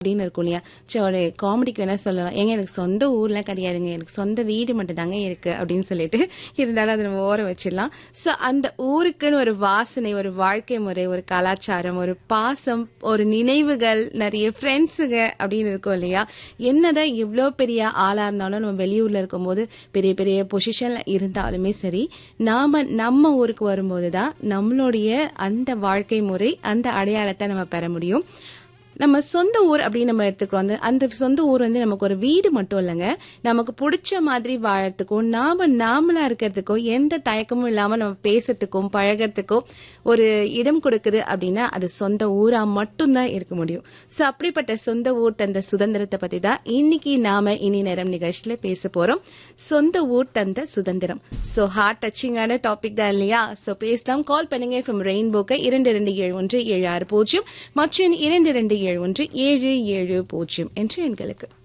அப்படின்னு இருக்கும் இல்லையா சரி ஒரு காமெடிக்கு வேணா சொல்லலாம் ஏங்க எனக்கு சொந்த ஊர்லாம் கிடையாதுங்க எனக்கு சொந்த வீடு மட்டும் தாங்க இருக்கு அப்படின்னு சொல்லிட்டு இருந்தாலும் அதை நம்ம ஓரம் வச்சிடலாம் ஸோ அந்த ஊருக்குன்னு ஒரு வாசனை ஒரு வாழ்க்கை முறை ஒரு கலாச்சாரம் ஒரு பாசம் ஒரு நினைவுகள் நிறைய ஃப்ரெண்ட்ஸுங்க அப்படின்னு இருக்கும் இல்லையா என்னதான் எவ்வளோ பெரிய ஆளா இருந்தாலும் நம்ம வெளியூர்ல இருக்கும்போது பெரிய பெரிய பொசிஷன்ல இருந்தாலுமே சரி நாம நம்ம ஊருக்கு வரும்போது தான் நம்மளுடைய அந்த வாழ்க்கை முறை அந்த அடையாளத்தை நம்ம பெற முடியும் நம்ம சொந்த ஊர் அப்படின்னு நம்ம எடுத்துக்கிறோம் அந்த அந்த சொந்த ஊர் வந்து நமக்கு ஒரு வீடு மட்டும் இல்லைங்க நமக்கு பிடிச்ச மாதிரி வாழறதுக்கும் நாம நாமளா இருக்கிறதுக்கும் எந்த தயக்கமும் இல்லாம நம்ம பேசுறதுக்கும் பழகிறதுக்கும் ஒரு இடம் கொடுக்குது அப்படின்னா அது சொந்த ஊரா மட்டும்தான் இருக்க முடியும் ஸோ அப்படிப்பட்ட சொந்த ஊர் தந்த சுதந்திரத்தை பத்தி தான் இன்னைக்கு நாம இனி நேரம் நிகழ்ச்சியில பேச போறோம் சொந்த ஊர் தந்த சுதந்திரம் ஸோ ஹார்ட் டச்சிங்கான டாபிக் தான் இல்லையா ஸோ பேசலாம் கால் பண்ணுங்க ஃப்ரம் ரெயின்போக்கை இரண்டு இரண்டு ஏழு ஒன்று ஏழு ஆறு பூஜ்ஜியம் மற்றும் இரண்டு இரண்டு ஏழு ஒன்று ஏழு ஏழு பூஜ்ஜியம் என்று எண்களுக்கு